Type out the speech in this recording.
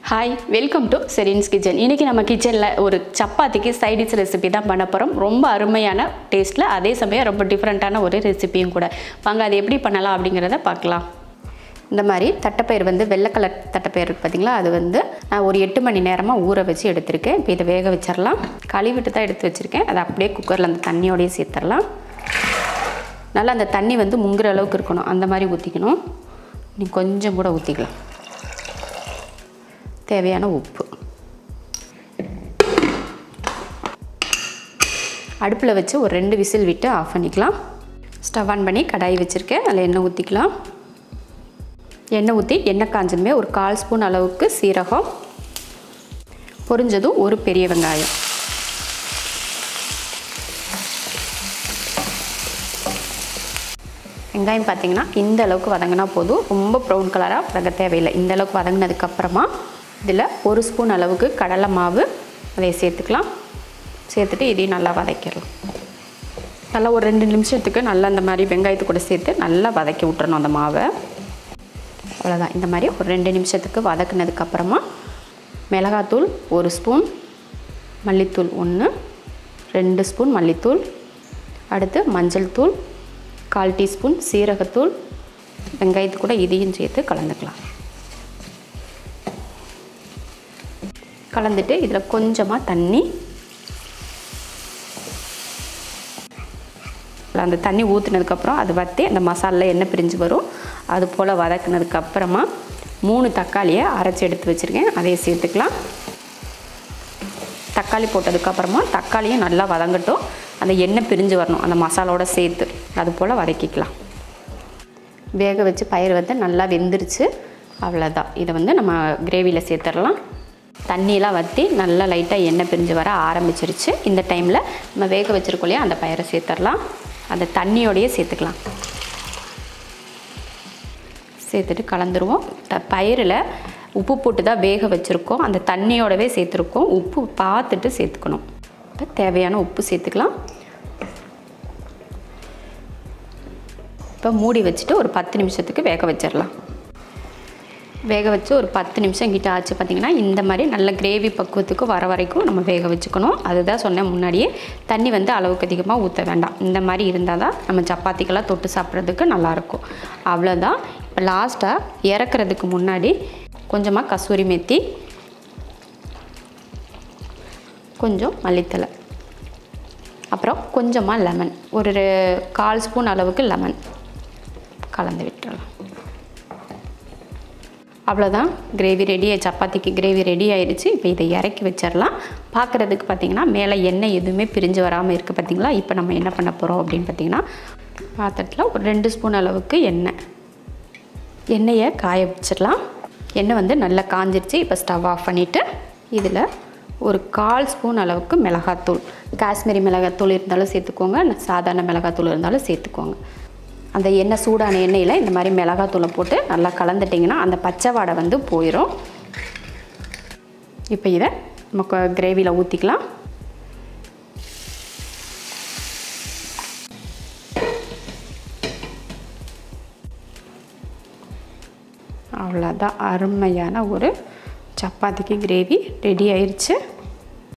hi welcome to Serin's kitchen இன்றைக்கி நம்ம கிச்சனில் ஒரு சப்பாத்திக்கு சைடிஷ் ரெசிபி தான் பண்ண போகிறோம் ரொம்ப அருமையான டேஸ்ட்டில் அதே சமயம் ரொம்ப டிஃப்ரெண்ட்டான ஒரு ரெசிபியும் கூட வாங்க அது எப்படி பண்ணலாம் அப்படிங்கிறத பார்க்கலாம் இந்த மாதிரி தட்டைப்பயிர் வந்து வெள்ளை கலர் தட்டைப்பயிர் இருக்குது பார்த்தீங்களா அது வந்து நான் ஒரு எட்டு மணி நேரமாக ஊற வச்சு எடுத்திருக்கேன் இப்போ இதை வேக வச்சிடலாம் கழுவிட்டு தான் எடுத்து வச்சுருக்கேன் அதை அப்படியே குக்கரில் அந்த தண்ணியோடய சேர்த்துடலாம் நல்லா அந்த தண்ணி வந்து முங்குற அளவுக்கு இருக்கணும் அந்த மாதிரி ஊற்றிக்கணும் நீ கொஞ்சம் கூட ஊற்றிக்கலாம் தேவையான உப்பு அடுப்பில் வச்சு ஒரு ரெண்டு விசில் விட்டு ஆஃப் பண்ணிக்கலாம் ஸ்டவ் ஆன் பண்ணி கடாய் வச்சுருக்கேன் அதில் எண்ணெய் ஊற்றிக்கலாம் எண்ணெய் ஊற்றி எண்ணெய் காஞ்சதுமே ஒரு கால் ஸ்பூன் அளவுக்கு சீரகம் பொரிஞ்சதும் ஒரு பெரிய வெங்காயம் வெங்காயம் பார்த்தீங்கன்னா இந்த அளவுக்கு வதங்கினா போதும் ரொம்ப ப்ரௌன் கலராக வதங்க தேவையில்லை இந்த அளவுக்கு வதங்கினதுக்கப்புறமா இதில் ஒரு ஸ்பூன் அளவுக்கு கடலை மாவு அதை சேர்த்துக்கலாம் சேர்த்துட்டு இதையும் நல்லா வதக்கிடலாம் நல்லா ஒரு ரெண்டு நிமிஷத்துக்கு நல்லா அந்த மாதிரி வெங்காயத்து கூட சேர்த்து நல்லா வதக்கி விட்டுறணும் அந்த மாவை அவ்வளோதான் இந்த மாதிரி ஒரு ரெண்டு நிமிஷத்துக்கு வதக்குனதுக்கப்புறமா மிளகாத்தூள் ஒரு ஸ்பூன் மல்லித்தூள் ஒன்று ரெண்டு ஸ்பூன் மல்லித்தூள் அடுத்து மஞ்சள் தூள் கால் டீஸ்பூன் சீரகத்தூள் வெங்காயத்து கூட இதையும் சேர்த்து கலந்துக்கலாம் கலந்துட்டு இதில் கொஞ்சமாக தண்ணி அந்த தண்ணி ஊற்றுனதுக்கப்புறம் அது வற்றி அந்த மசாலில் எண்ணெய் பிரிஞ்சு வரும் அது போல் வதக்குனதுக்கப்புறமா மூணு தக்காளியை அரைச்சி எடுத்து வச்சுருக்கேன் அதையே சேர்த்துக்கலாம் தக்காளி போட்டதுக்கப்புறமா தக்காளியும் நல்லா வதங்கட்டும் அந்த எண்ணெய் பிரிஞ்சு வரணும் அந்த மசாலோட சேர்த்து அது போல் வதக்கிக்கலாம் வேக வச்சு பயிர் வந்து நல்லா வெந்துருச்சு அவ்வளோதான் இதை வந்து நம்ம கிரேவியில் சேர்த்துடலாம் தண்ணியெலாம் வற்றி நல்லா லைட்டாக எண்ணெய் பிரிஞ்சு வர ஆரம்பிச்சிருச்சு இந்த டைமில் நம்ம வேக வச்சுருக்கோம் இல்லையா அந்த பயிரை சேர்த்துடலாம் அந்த தண்ணியோடையே சேர்த்துக்கலாம் சேர்த்துட்டு கலந்துருவோம் த பயிரில் உப்பு போட்டு தான் வேக வச்சுருக்கோம் அந்த தண்ணியோடவே சேர்த்துருக்கோம் உப்பு பார்த்துட்டு சேர்த்துக்கணும் இப்போ தேவையான உப்பு சேர்த்துக்கலாம் இப்போ மூடி வச்சுட்டு ஒரு பத்து நிமிஷத்துக்கு வேக வச்சிடலாம் வேக வச்சு ஒரு பத்து நிமிஷம் கிட்ட ஆச்சு பார்த்திங்கன்னா இந்த மாதிரி நல்ல கிரேவி பக்குவத்துக்கு வர வரைக்கும் நம்ம வேக வச்சுக்கணும் அதுதான் சொன்னேன் முன்னாடியே தண்ணி வந்து அளவுக்கு அதிகமாக ஊற்ற வேண்டாம் இந்த மாதிரி இருந்தால் தான் நம்ம சப்பாத்திக்கெல்லாம் தொட்டு சாப்பிட்றதுக்கு நல்லாயிருக்கும் அவ்வளோதான் இப்போ லாஸ்ட்டாக இறக்குறதுக்கு முன்னாடி கொஞ்சமாக கசூரி மெத்தி கொஞ்சம் மல்லித்தலை அப்புறம் கொஞ்சமாக லெமன் ஒரு ரெ- கால் ஸ்பூன் அளவுக்கு லெமன் கலந்து விட்டுறலாம் அவ்வளோதான் கிரேவி ரெடி சப்பாத்திக்கு கிரேவி ரெடி ஆயிடுச்சு இப்போ இதை இறக்கி வச்சிடலாம் பார்க்குறதுக்கு பார்த்தீங்கன்னா மேலே எண்ணெய் எதுவுமே பிரிஞ்சு வராமல் இருக்குது பார்த்தீங்களா இப்போ நம்ம என்ன பண்ண போகிறோம் அப்படின்னு பார்த்தீங்கன்னா பாத்திரத்தில் ஒரு ரெண்டு ஸ்பூன் அளவுக்கு எண்ணெய் எண்ணெயை காய வச்சிடலாம் எண்ணெய் வந்து நல்லா காஞ்சிருச்சு இப்போ ஸ்டவ் ஆஃப் பண்ணிவிட்டு இதில் ஒரு கால் ஸ்பூன் அளவுக்கு மிளகாத்தூள் காஷ்மீரி மிளகாத்தூள் இருந்தாலும் சேர்த்துக்கோங்க இல்ல சாதாரண மிளகாத்தூள் இருந்தாலும் சேர்த்துக்கோங்க அந்த எண்ணெய் சூடான எண்ணெயில் இந்த மாதிரி மிளகாத்தூளை போட்டு நல்லா கலந்துட்டிங்கன்னா அந்த பச்சை வாடை வந்து போயிடும் இப்போ இதை நம்ம கிரேவியில் ஊற்றிக்கலாம் அவ்வளோதான் அருமையான ஒரு சப்பாத்திக்கு கிரேவி ரெடி ஆயிடுச்சு